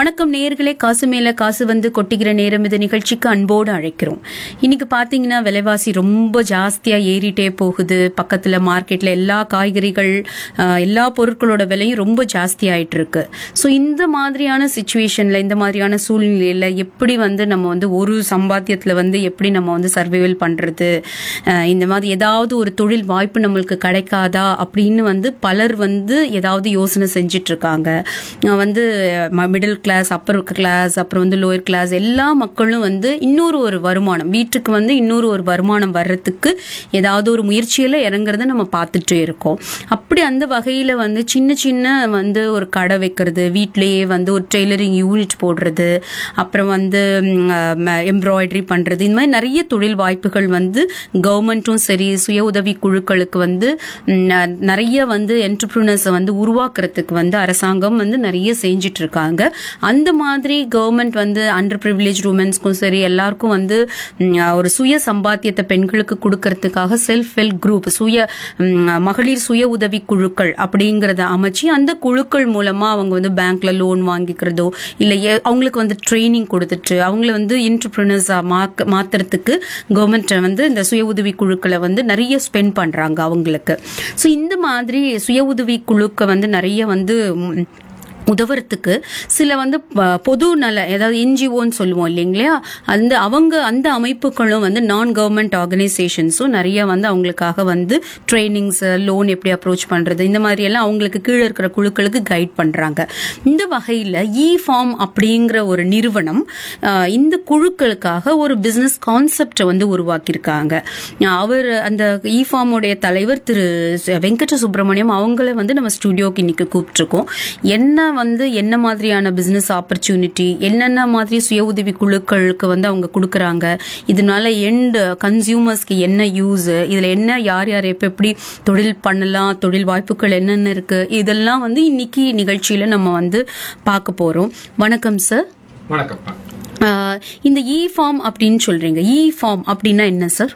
வணக்கம் நேயர்களே காசு மேல காசு வந்து கொட்டிக்கிற நேரம் இது நிகழ்ச்சிக்கு அன்போடு அழைக்கிறோம் இன்னைக்கு பாத்தீங்கன்னா விலைவாசி ரொம்ப ஜாஸ்தியா ஏறிட்டே போகுது பக்கத்துல மார்க்கெட்ல எல்லா காய்கறிகள் ஆஹ், எல்லா பொருட்களோட விலையும் ரொம்ப ஜாஸ்தி ஆயிட்டு இருக்கு ஸோ இந்த மாதிரியான சுச்சுவேஷன்ல இந்த மாதிரியான சூழ்நிலையில எப்படி வந்து நம்ம வந்து ஒரு சம்பாத்தியத்துல வந்து எப்படி நம்ம வந்து சர்வைவல் பண்றது ஆஹ், இந்த மாதிரி ஏதாவது ஒரு தொழில் வாய்ப்பு நம்மளுக்கு கிடைக்காதா அப்படின்னு வந்து பலர் வந்து ஏதாவது யோசனை செஞ்சுட்டு இருக்காங்க ஆஹ் வந்து மிடில் கிளாஸ் அப்பர் கிளாஸ் அப்புறம் வந்து லோயர் கிளாஸ் எல்லா மக்களும் வந்து இன்னொரு ஒரு வருமானம் வீட்டுக்கு வந்து இன்னொரு ஒரு வருமானம் வர்றதுக்கு ஏதாவது ஒரு முயற்சியில இறங்குறத நம்ம பார்த்துட்டே இருக்கோம் அப்படி அந்த வகையில வந்து சின்ன சின்ன வந்து ஒரு கடை வைக்கிறது வீட்டிலேயே வந்து ஒரு டெய்லரிங் யூனிட் போடுறது அப்புறம் வந்து எம்ப்ராய்டரி பண்றது இந்த மாதிரி நிறைய தொழில் வாய்ப்புகள் வந்து கவர்மெண்ட்டும் சரி சுய உதவி குழுக்களுக்கு வந்து ம், ந- நிறைய வந்து என்டர்பிரினர்ஸை வந்து உருவாக்குறதுக்கு வந்து அரசாங்கம் வந்து நிறைய செஞ்சுட்டு இருக்காங்க அந்த மாதிரி கவர்மெண்ட் வந்து அண்டர் ப்ரிவிலேஜ் உமன்ஸ்க்கும் சரி எல்லாருக்கும் வந்து ம், ஒரு சுய சம்பாத்தியத்தை பெண்களுக்கு கொடுக்கறதுக்காக செல்ஃப் ஹெல்ப் குரூப் சுய ம், மகளிர் சுய உதவி குழுக்கள் அப்படிங்கறத அமைச்சு அந்த குழுக்கள் மூலமா அவங்க வந்து பேங்க்ல லோன் வாங்கிக்கிறதோ இல்ல ஏ- அவங்களுக்கு வந்து ட்ரைனிங் கொடுத்துட்டு அவங்கள வந்து இன்டர்பிரினர்ஸா மாத்துறதுக்கு கவர்மெண்ட் வந்து இந்த சுய உதவி குழுக்களை வந்து நிறைய ஸ்பெண்ட் பண்றாங்க அவங்களுக்கு ஸோ இந்த மாதிரி சுய உதவி குழுக்க வந்து நிறைய வந்து ம், உதவுறதுக்கு சில வந்து ப- பொது நல ஏதாவது என்ஜிஓன்னு சொல்லுவோம் இல்லைங்களா அந்த அவங்க அந்த அமைப்புகளும் வந்து நான் கவர்மெண்ட் ஆர்கனைசேஷன்ஸும் நிறைய வந்து அவங்களுக்காக வந்து ட்ரைனிங்ஸ் லோன் எப்படி அப்ரோச் பண்றது இந்த மாதிரி எல்லாம் அவங்களுக்கு கீழே இருக்கிற குழுக்களுக்கு கைட் பண்றாங்க இந்த வகையில இ ஃபார்ம் அப்படிங்கிற ஒரு நிறுவனம் ஆஹ், இந்த குழுக்களுக்காக ஒரு பிசினஸ் கான்செப்டை வந்து உருவாக்கியிருக்காங்க அவர் அந்த இ ஃபார்முடைய தலைவர் திரு வெங்கட சுப்பிரமணியம் அவங்கள வந்து நம்ம ஸ்டுடியோக்கு இன்னைக்கு கூப்பிட்டுருக்கோம் என்ன வந்து என்ன மாதிரியான பிசினஸ் ஆப்பர்ச்சுனிட்டி என்னென்ன மாதிரி சுய உதவி குழுக்களுக்கு வந்து அவங்க கொடுக்கறாங்க இதனால எண்ட் கன்சியூமர்ஸ்க்கு என்ன யூஸ் இதுல என்ன யார் யார் எப்ப எப்படி தொழில் பண்ணலாம் தொழில் வாய்ப்புகள் என்னென்ன இருக்கு இதெல்லாம் வந்து இன்னைக்கு நிகழ்ச்சியில நம்ம வந்து பார்க்க போறோம் வணக்கம் சார் வணக்கம்ப்பா ஆஹ் இந்த இ ஃபார்ம் அப்படின்னு சொல்றீங்க இ ஃபார்ம் அப்படின்னா என்ன சார்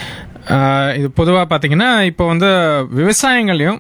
ஆஹ் இது பொதுவாக பார்த்தீங்கன்னா இப்போ வந்து விவசாயங்களையும்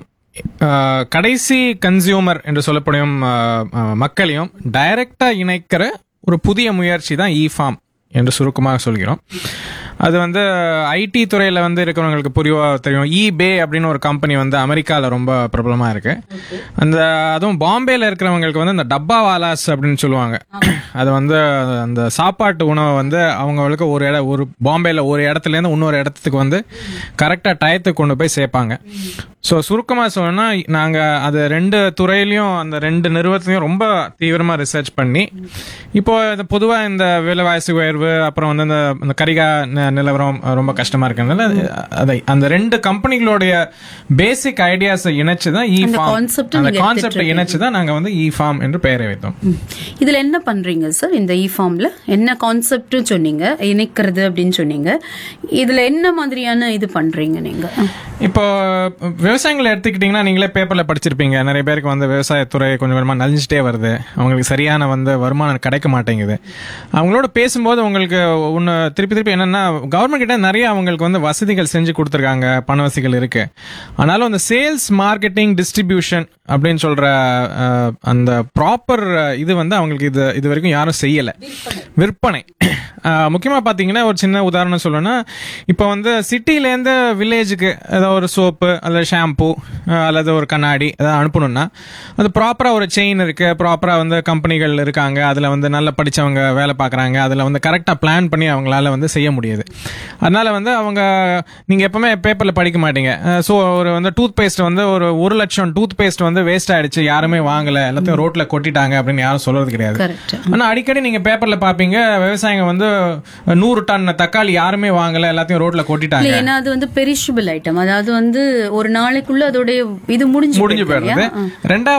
ஆஹ் கடைசி கன்சியூமர் என்று சொல்லப்படும் ஆஹ் ஆஹ் மக்களையும் டைரக்டா இணைக்கிற ஒரு புதிய முயற்சி தான் இ ஃபார்ம் என்று சுருக்கமாக சொல்கிறோம் அது வந்து ஐடி துறையில் வந்து இருக்கிறவங்களுக்கு புரிவா தெரியும் இ பே அப்படின்னு ஒரு கம்பெனி வந்து அமெரிக்காவில் ரொம்ப பிரபலமாக இருக்கு அந்த அதுவும் பாம்பேல இருக்கிறவங்களுக்கு வந்து இந்த டப்பா வாலாஸ் அப்படின்னு சொல்லுவாங்க அது வந்து அந்த சாப்பாட்டு உணவை வந்து அவங்களுக்கு ஒரு இட ஒரு பாம்பேல ஒரு இடத்துல இருந்து இன்னொரு இடத்துக்கு வந்து கரெக்டாக டயத்துக்கு கொண்டு போய் சேர்ப்பாங்க ஸோ சுருக்கமாக சொல்லணும்னா நாங்கள் அது ரெண்டு துறையிலையும் அந்த ரெண்டு நிறுவனத்தையும் ரொம்ப தீவிரமாக ரிசர்ச் பண்ணி இப்போ பொதுவாக இந்த விலைவாசி உயர்வு அப்புறம் வந்து இந்த இந்த கரிகா நி- நிலவரம் ரொம்ப கஷ்டமா இருக்கிறதுனால அதை அந்த ரெண்டு கம்பெனிகளுடைய பேசிக் ஐடியாஸை இணைச்சு தான் இ அந்த ஃபார்ம் concept அந்த நீங்க கான்செப்டை இணைச்சு தான் நாங்கள் வந்து இ ஃபார்ம் என்று பெயரை வைத்தோம் ம். இதுல என்ன பண்றீங்க சார் இந்த இ ஃபார்ம்ல என்ன கான்செப்ட் சொன்னீங்க இணைக்கிறது அப்படின்னு சொன்னீங்க இதுல என்ன மாதிரியான இது பண்றீங்க நீங்க இப்போ விவசாயங்களை எடுத்துக்கிட்டிங்கன்னா நீங்களே பேப்பரில் படிச்சிருப்பீங்க நிறைய பேருக்கு வந்து விவசாயத்துறை கொஞ்சம் கொஞ்சமாக நலிஞ்சிட்டே வருது அவங்களுக்கு சரியான வந்து வருமானம் கிடைக்க மாட்டேங்குது அவங்களோட பேசும்போது உங்களுக்கு ஒன்று திருப்பி திருப்பி என்னன்னா கவர்மெண்ட் கிட்ட நிறைய அவங்களுக்கு வந்து வசதிகள் செஞ்சு கொடுத்துருக்காங்க பண வசதிகள் இருக்கு ஆனாலும் அந்த சேல்ஸ் மார்க்கெட்டிங் டிஸ்ட்ரிபியூஷன் அப்படின்னு சொல்ற அஹ், அந்த ப்ராப்பர் இது வந்து அவங்களுக்கு இது இது வரைக்கும் யாரும் செய்யலை விற்பனை அஹ், முக்கியமா பாத்தீங்கன்னா ஒரு சின்ன உதாரணம் சொல்லணும்னா இப்போ வந்து சிட்டிலேருந்து வில்லேஜுக்கு ஏதோ ஒரு சோப்பு அல்லது ஷாம்பு அல்லது ஒரு கண்ணாடி ஏதாவது அனுப்பணும்னா அது ப்ராப்பராக ஒரு செயின் இருக்கு ப்ராப்பராக வந்து கம்பெனிகள் இருக்காங்க அதில் வந்து நல்ல படிச்சவங்க வேலை பார்க்குறாங்க அதில் வந்து கரெக்டாக பிளான் பண்ணி அவங்களால வந்து செய்ய முடியுது அதனால வந்து அவங்க நீங்கள் எப்பவுமே பேப்பரில் படிக்க மாட்டீங்க ஸோ ஒரு வந்து டூத் பேஸ்ட் வந்து ஒரு ஒரு லட்சம் டூத் பேஸ்ட் வந்து வேஸ்ட் ஆயிடுச்சு யாருமே வாங்கல எல்லாத்தையும் ரோட்ல கொட்டிட்டாங்க அப்படின்னு யாரும் சொல்றது கிடையாது கரெக்ட் ஆனா அடிக்கடி நீங்க பேப்பர்ல பாப்பீங்க விவசாயிங்க வந்து நூறு டன் தக்காளி யாருமே வாங்கல எல்லாத்தையும் ரோட்ல கொட்டிட்டாங்க இல்ல ஏன்னா அது வந்து பெரிஷபிள் ஐட்டம் அதாவது வந்து ஒரு நாளைக்குள்ள அதோடைய இது முடிஞ்சு முடிஞ்சு போயிடும் போயிடுறது இல்லையா? ரெண்டாவது